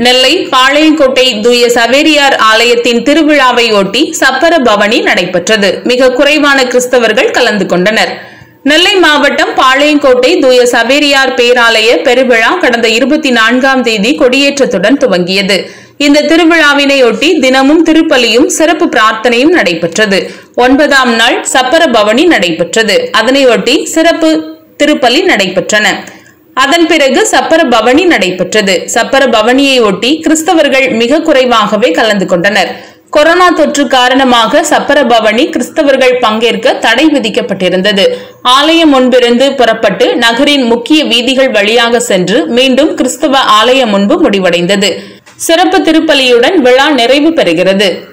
நெல்லை பாளையங்கோட்டை தூய சவேரியார் ஆலயத்தின் திருவிழாவை ஒட்டி சப்பர பவனி நடைபெற்றது மிக குறைவான கிறிஸ்தவர்கள் கலந்து கொண்டனர் நெல்லை மாவட்டம் பாளையங்கோட்டை தூய சவேரியார் பேராலய பெருவிழா கடந்த இருபத்தி நான்காம் தேதி கொடியேற்றத்துடன் துவங்கியது இந்த திருவிழாவினையொட்டி தினமும் திருப்பலியும் சிறப்பு பிரார்த்தனையும் நடைபெற்றது ஒன்பதாம் நாள் சப்பர பவனி நடைபெற்றது அதனையொட்டி சிறப்பு திருப்பலி நடைபெற்றன அதன் பிறகு சப்பர பவனி நடைபெற்றது சப்பர பவனியை ஒட்டி கிறிஸ்தவர்கள் மிக குறைவாகவே கலந்து கொண்டனர் கொரோனா தொற்று காரணமாக சப்பர பவனி கிறிஸ்தவர்கள் பங்கேற்க தடை விதிக்கப்பட்டிருந்தது ஆலயம் முன்பிருந்து புறப்பட்டு நகரின் முக்கிய வீதிகள் வழியாக சென்று மீண்டும் கிறிஸ்தவ ஆலயம் முன்பு முடிவடைந்தது சிறப்பு திருப்பலியுடன் விழா நிறைவு பெறுகிறது